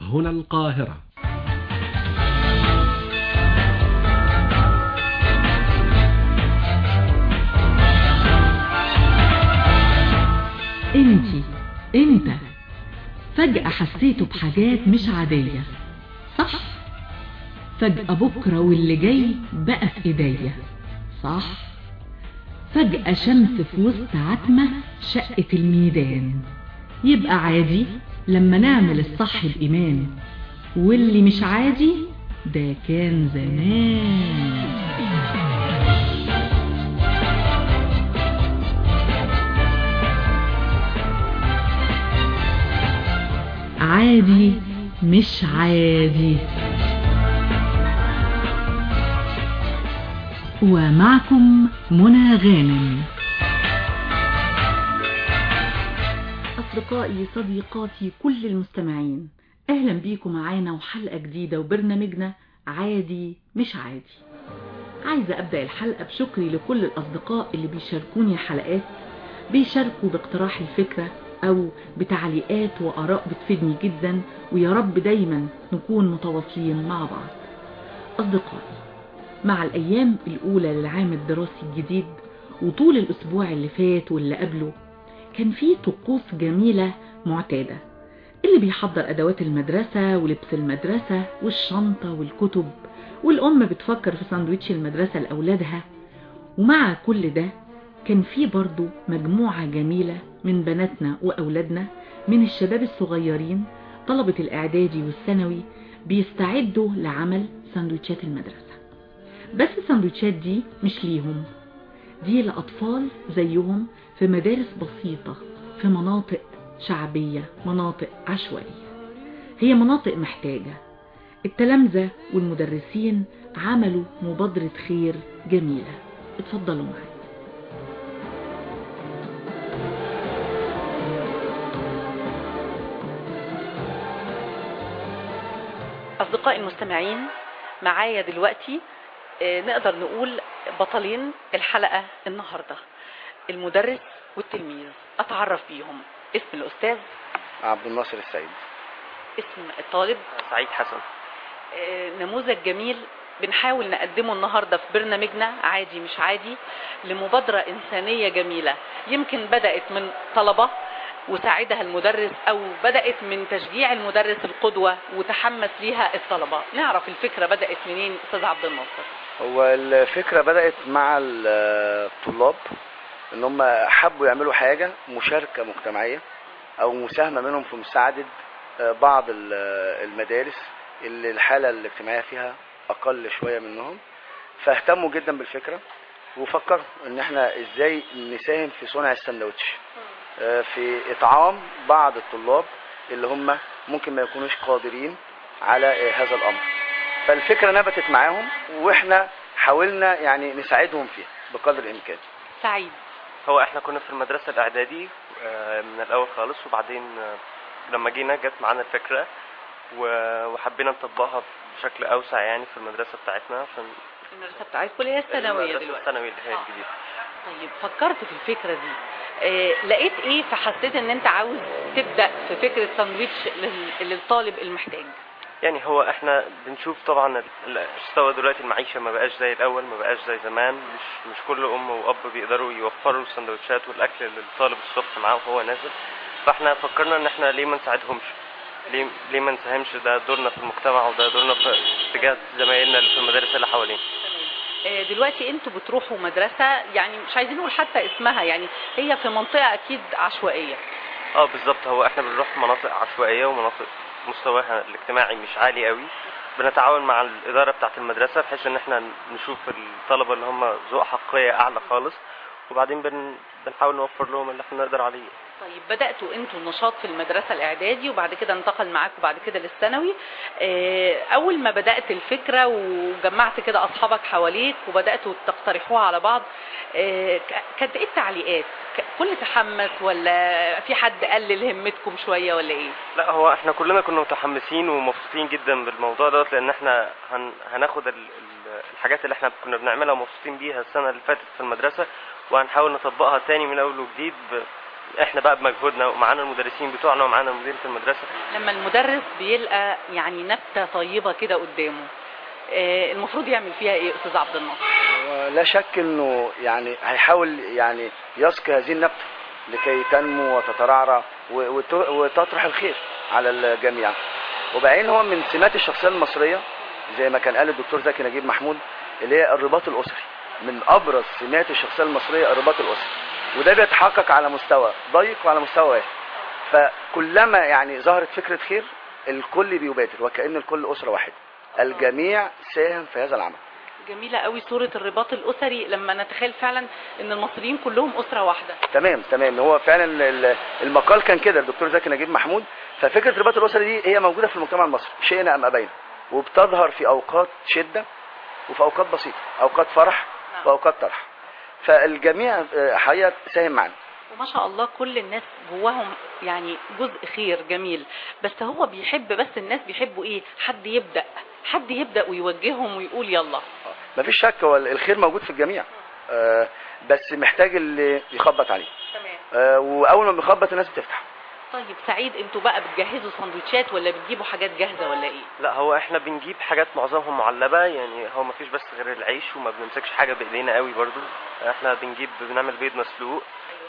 هنا القاهرة انتي انت فجأة حسيتوا بحاجات مش عادية صح فجأة بكرة واللي جاي بقى في ايديا صح فجأة شمس في وسط عتمة شقة الميدان يبقى عادي لما نعمل الصح بإيمان واللي مش عادي ده كان زمان عادي مش عادي ومعكم منى غانم أصدقائي صديقاتي كل المستمعين أهلا بيكم معانا وحلقة جديدة وبرنامجنا عادي مش عادي عايزة أبدأ الحلقة بشكري لكل الأصدقاء اللي بيشاركوني حلقات بيشاركوا باقتراح الفكرة أو بتعليقات وآراء بتفيدني جدا ويا رب دايما نكون متواصلين مع بعض أصدقائي مع الأيام الأولى للعام الدراسي الجديد وطول الأسبوع اللي فات واللي قبله كان في طقوس جميلة معتادة اللي بيحضر أدوات المدرسة ولبس المدرسة والشنطة والكتب والأم بتفكر في ساندويتش المدرسة لأولادها ومع كل ده كان في برضو مجموعة جميلة من بناتنا وأولادنا من الشباب الصغيرين طلبة الإعدادي والثانوي بيستعدوا لعمل ساندويتشات المدرسة بس الساندويتشات دي مش ليهم دي لأطفال زيهم في مدارس بسيطة في مناطق شعبية مناطق عشوائية هي مناطق محتاجة التلامذة والمدرسين عملوا مبادرة خير جميلة اتفضلوا معي أصدقائي المستمعين معايا دلوقتي آه، نقدر نقول بطلين الحلقة النهاردة المدرس والتلميذ أتعرف بيهم اسم الأستاذ عبد الناصر السيد اسم الطالب سعيد حسن آه، نموذج جميل بنحاول نقدمه النهاردة في برنامجنا عادي مش عادي لمبادرة إنسانية جميلة يمكن بدأت من طلبة وساعدها المدرس أو بدأت من تشجيع المدرس القدوة وتحمس ليها الطلبة نعرف الفكرة بدأت منين أستاذ عبد الناصر هو الفكرة بدأت مع الطلاب ان هم حبوا يعملوا حاجة مشاركة مجتمعية او مساهمة منهم في مساعدة بعض المدارس اللي الحالة الاجتماعية فيها اقل شوية منهم فاهتموا جدا بالفكرة وفكروا ان احنا ازاي نساهم في صنع السندوتش في اطعام بعض الطلاب اللي هم ممكن ما يكونوش قادرين على هذا الامر فالفكرة نبتت معاهم واحنا حاولنا يعني نساعدهم فيها بقدر الامكان سعيد هو احنا كنا في المدرسة الاعدادي آه، من الاول خالص وبعدين آه، لما جينا جت معانا الفكرة و- وحبينا نطبقها بشكل اوسع يعني في المدرسة بتاعتنا عشان المدرسة بتاعتكم اللي هي الثانوية المدرسة دلوقتي الثانوي اللي هي آه. الجديدة طيب فكرت في الفكرة دي آه لقيت ايه فحسيت ان انت عاوز تبدأ في فكرة ساندويتش لل- للطالب المحتاج يعني هو احنا بنشوف طبعا ال- المستوى دلوقتي المعيشة ما بقاش زي الاول ما بقاش زي زمان مش مش كل ام واب بيقدروا يوفروا السندوتشات والاكل للطالب الصبح معاه وهو نازل فاحنا فكرنا ان احنا ليه ما نساعدهمش ليه ليه ما نساهمش ده دورنا في المجتمع وده دورنا في اتجاه زمايلنا اللي في المدارس اللي حوالينا آه، دلوقتي انتوا بتروحوا مدرسة يعني مش عايزين نقول حتى اسمها يعني هي في منطقة اكيد عشوائية اه بالظبط هو احنا بنروح مناطق عشوائيه ومناطق مستواها الاجتماعي مش عالي قوي بنتعاون مع الاداره بتاعه المدرسه بحيث ان احنا نشوف الطلبه اللي هم ذوق حقيقيه اعلى خالص وبعدين بن... بنحاول نوفر لهم اللي احنا نقدر عليه طيب بدأتوا انتوا النشاط في المدرسة الاعدادي وبعد كده انتقل معاكم بعد كده للثانوي آه، اول ما بدأت الفكرة وجمعت كده اصحابك حواليك وبدأتوا تقترحوها على بعض آه، ك- كانت ايه التعليقات ك- كل تحمس ولا في حد قلل همتكم شوية ولا ايه لا هو احنا كلنا كنا متحمسين ومبسوطين جدا بالموضوع دوت لان احنا هن... هناخد ال... ال- الحاجات اللي احنا كنا بنعملها ومبسوطين بيها السنه اللي فاتت في المدرسه وهنحاول نطبقها تاني من اول وجديد ب... احنا بقى بمجهودنا ومعانا المدرسين بتوعنا ومعانا مديرة المدرسة لما المدرس بيلقى يعني نبتة طيبة كده قدامه آه، المفروض يعمل فيها ايه استاذ عبد الناصر ولا شك انه يعني هيحاول يعني يسقي هذه النبته لكي تنمو وتترعرع و- وت- وتطرح الخير على الجميع وبعدين هو من سمات الشخصيه المصريه زي ما كان قال الدكتور زكي نجيب محمود اللي هي الرباط الاسري من ابرز سمات الشخصيه المصريه الرباط الاسري وده بيتحقق على مستوى ضيق وعلى مستوى واسع فكلما يعني ظهرت فكره خير الكل بيبادر وكأن الكل اسره واحده الجميع ساهم في هذا العمل جميلة قوي صورة الرباط الأسري لما نتخيل فعلا ان المصريين كلهم أسرة واحدة تمام تمام هو فعلا ال- المقال كان كده الدكتور زكي نجيب محمود ففكره الرباط الاسري دي هي موجوده في المجتمع المصري شئنا ام ابينا وبتظهر في اوقات شده وفي اوقات بسيطه اوقات فرح نعم. واوقات طرح فالجميع آه، حقيقه ساهم معنا وما شاء الله كل الناس جواهم يعني جزء خير جميل بس هو بيحب بس الناس بيحبوا ايه حد يبدأ حد يبدأ ويوجههم ويقول يلا مفيش شك هو الخير موجود في الجميع آه، بس محتاج اللي يخبط عليه تمام آه، واول ما بيخبط الناس بتفتح طيب سعيد انتوا بقى بتجهزوا سندوتشات ولا بتجيبوا حاجات جاهزة ولا ايه لا هو احنا بنجيب حاجات معظمها معلبة يعني هو مفيش بس غير العيش وما بنمسكش حاجة بايدينا قوي برضو احنا بنجيب بنعمل بيض مسلوق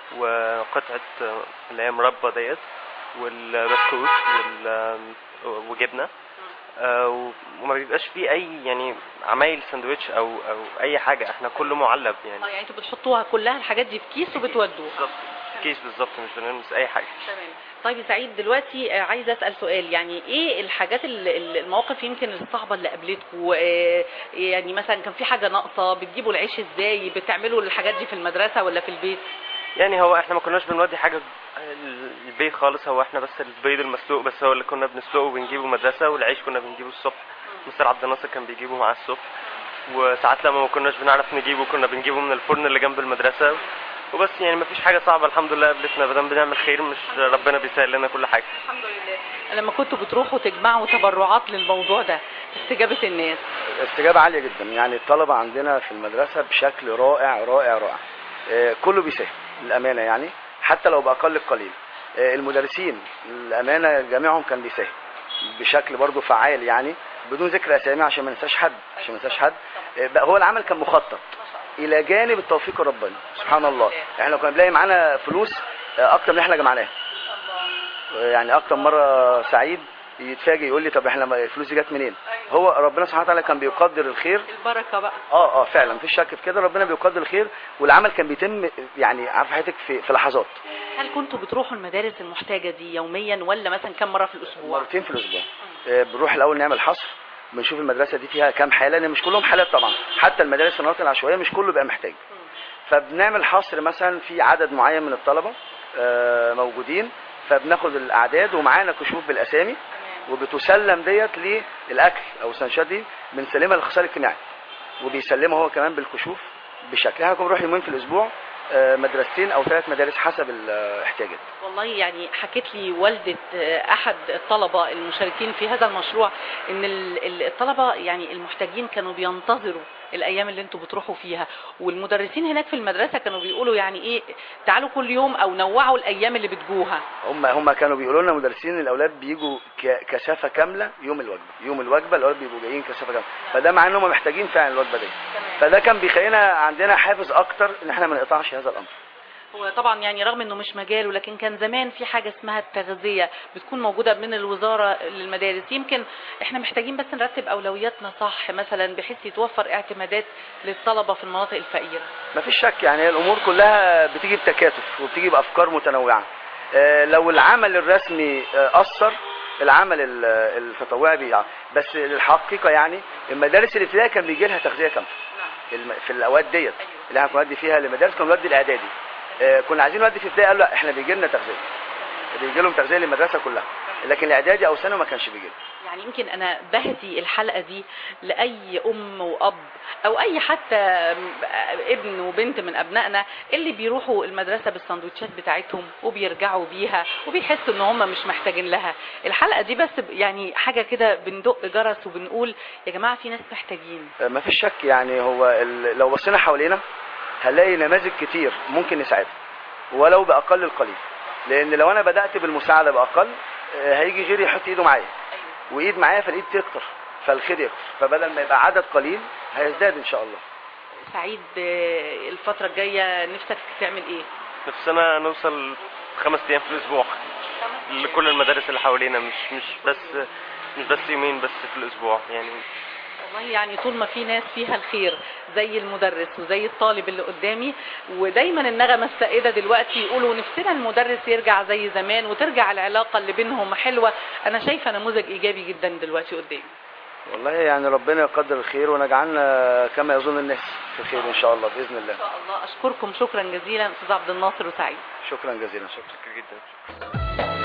وقطعة آه، اللي هي مربى ديت والبسكوت وال وجبنة آه، و- وما بيبقاش فيه اي يعني عمايل ساندوتش او او اي حاجة احنا كله معلب يعني اه يعني انتوا بتحطوها كلها الحاجات دي في كيس وبتودوها بالظبط كيس بالظبط مش بنلمس اي حاجة تمام طيب يا سعيد دلوقتي آه، عايزه اسال سؤال يعني ايه الحاجات ال- ال- المواقف يمكن الصعبه اللي قابلتكم يعني مثلا كان في حاجه ناقصه بتجيبوا العيش ازاي بتعملوا الحاجات دي في المدرسه ولا في البيت يعني هو احنا ما كناش بنودي حاجة البيت خالص هو احنا بس البيض المسلوق بس هو اللي كنا بنسلقه وبنجيبه مدرسة والعيش كنا بنجيبه الصبح مستر عبد الناصر كان بيجيبه مع الصبح وساعات لما ما كناش بنعرف نجيبه كنا بنجيبه من الفرن اللي جنب المدرسة وبس يعني ما فيش حاجة صعبة الحمد لله قابلتنا ما دام بنعمل خير مش ربنا بيسهل لنا كل حاجة الحمد لله لما كنتوا بتروحوا تجمعوا تبرعات للموضوع ده استجابه الناس استجابة عالية جدا يعني الطلبة عندنا في المدرسة بشكل رائع رائع رائع آه، كله بيساهم للأمانة يعني حتى لو بأقل القليل آه، المدرسين الأمانة جميعهم كان بيساهم بشكل برضه فعال يعني بدون ذكر أسامي عشان ما ننساش حد عشان ما ننساش حد آه، بقى هو العمل كان مخطط إلى جانب التوفيق الرباني سبحان الله احنا كنا بنلاقي معانا فلوس آه، أكتر من اللي احنا جمعناها يعني اكتر مره سعيد يتفاجئ يقول لي طب احنا ما- الفلوس دي جت منين هو ربنا سبحانه وتعالى كان بيقدر الخير البركه بقى اه اه فعلا مفيش شك في كده ربنا بيقدر الخير والعمل كان بيتم يعني عارف حضرتك في, في لحظات هل كنتوا بتروحوا المدارس المحتاجه دي يوميا ولا مثلا كم مره في الاسبوع مرتين في الاسبوع آه، بنروح الاول نعمل حصر بنشوف المدرسه دي فيها كام حاله لان مش كلهم حالات طبعا حتى المدارس في المناطق العشوائيه مش كله بيبقى محتاج فبنعمل حصر مثلا في عدد معين من الطلبه آه، موجودين فبناخد الاعداد ومعانا كشوف بالاسامي وبتسلم ديت للاكل او السندوتشات دي بنسلمها للاخصائي الاجتماعي وبيسلمها هو كمان بالكشوف بشكل احنا كنا بنروح يومين في الاسبوع آه، مدرستين او ثلاث مدارس حسب الاحتياجات والله يعني حكيت لي والدة آه، أحد الطلبة المشاركين في هذا المشروع إن ال- ال- الطلبة يعني المحتاجين كانوا بينتظروا الأيام اللي انتوا بتروحوا فيها والمدرسين هناك في المدرسة كانوا بيقولوا يعني إيه تعالوا كل يوم أو نوعوا الأيام اللي بتجوها هم هم كانوا بيقولوا لنا مدرسين الاولاد بيجوا ك- كثافه كامله يوم الوجبه يوم الوجبه الاولاد بيبقوا جايين كثافه كامله فده معناه ان هم محتاجين فعلا الوجبه دي فده كان بيخلينا عندنا حافز اكتر ان احنا ما نقطعش هذا الامر هو طبعا يعني رغم انه مش مجاله لكن كان زمان في حاجه اسمها التغذيه بتكون موجوده من الوزاره للمدارس يمكن احنا محتاجين بس نرتب اولوياتنا صح مثلا بحيث يتوفر اعتمادات للطلبه في المناطق الفقيره ما فيش شك يعني هي الامور كلها بتيجي بتكاتف وبتيجي بافكار متنوعه آه، لو العمل الرسمي آه، اثر العمل ال- التطوعي بيع بس الحقيقه يعني المدارس الابتدائيه كان بيجي لها تغذيه كامله الم- في الاوقات ديت اللي احنا كنا نودي فيها للمدارس كنا نودي الاعدادي آه، كنا عايزين نودي في ابتدائي قالوا لا احنا بيجي لنا تغذيه بيجي لهم تغذيه للمدرسه كلها لكن الاعدادي او ثانوي ما كانش بيجي لهم. يعني يمكن انا بهدي الحلقه دي لاي ام واب او اي حتى ابن وبنت من ابنائنا اللي بيروحوا المدرسه بالسندوتشات بتاعتهم وبيرجعوا بيها وبيحسوا ان هم مش محتاجين لها الحلقه دي بس يعني حاجه كده بندق جرس وبنقول يا جماعه في ناس محتاجين آه، ما فيش شك يعني هو ال- لو بصينا حوالينا هنلاقي نماذج كتير ممكن نساعدها ولو باقل القليل لان لو انا بدات بالمساعده باقل آه، هيجي غيري يحط ايده معايا وايد معايا فالايد تكتر فالخير يكتر فبدل ما يبقى عدد قليل هيزداد ان شاء الله سعيد آه، الفترة الجاية نفسك تعمل ايه؟ نفسنا نوصل خمس ايام في الاسبوع لكل المدارس اللي حوالينا مش مش بس مش بس يومين بس في الاسبوع يعني والله يعني طول ما في ناس فيها الخير زي المدرس وزي الطالب اللي قدامي ودايما النغمة السائدة دلوقتي يقولوا نفسنا المدرس يرجع زي زمان وترجع العلاقة اللي بينهم حلوة انا شايفة نموذج ايجابي جدا دلوقتي قدامي والله يعني ربنا يقدر الخير ونجعلنا كما يظن الناس في خير ان شاء الله باذن الله ان شاء الله اشكركم شكرا جزيلا استاذ عبد الناصر وسعيد شكرا جزيلا شكرا شكرا جدا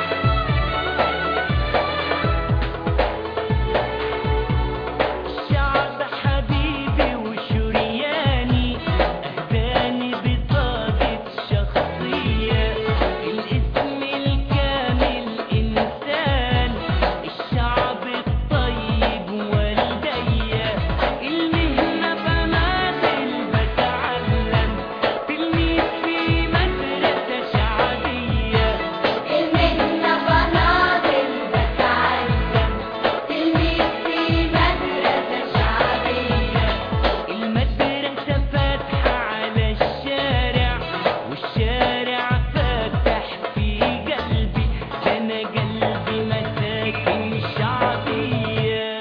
شعب حبيبي وشرياني أهداني بطاقة شخصية الاسم الكامل إنسان الشعب الطيب والدية المهنة بماثل بتعلم تلميذ في مدرسة شعبية المهنة بناضل بتعلم تلميذ في مدرسة شعبية المدرسة فاتحة على الشارع والشارع فاتح في قلبي ده أنا قلبي مساكن شعبية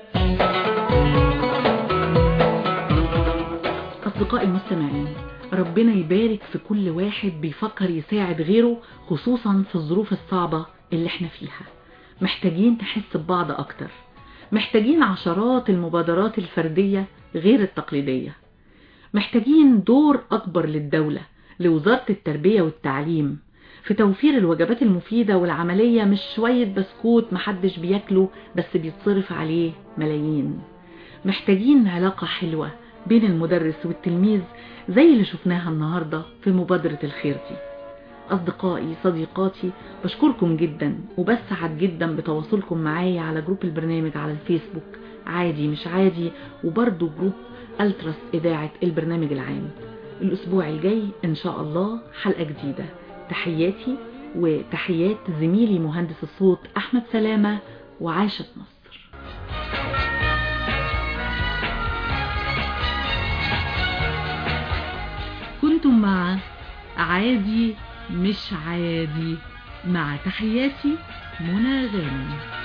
أصدقائي المستمعين ربنا يبارك في كل واحد بيفكر يساعد غيره خصوصا في الظروف الصعبة اللي احنا فيها محتاجين نحس ببعض أكتر محتاجين عشرات المبادرات الفردية غير التقليدية محتاجين دور أكبر للدولة لوزارة التربية والتعليم في توفير الوجبات المفيدة والعملية مش شوية بسكوت محدش بياكله بس بيتصرف عليه ملايين محتاجين علاقة حلوة بين المدرس والتلميذ زي اللي شفناها النهاردة في مبادرة الخير دي أصدقائي صديقاتي بشكركم جدا وبسعد جدا بتواصلكم معايا على جروب البرنامج على الفيسبوك عادي مش عادي وبرضو جروب ألتراس إذاعة البرنامج العام الأسبوع الجاي إن شاء الله حلقة جديدة تحياتي وتحيات زميلي مهندس الصوت أحمد سلامة وعاشت مصر كنتم مع عادي مش عادي مع تحياتي منى غانم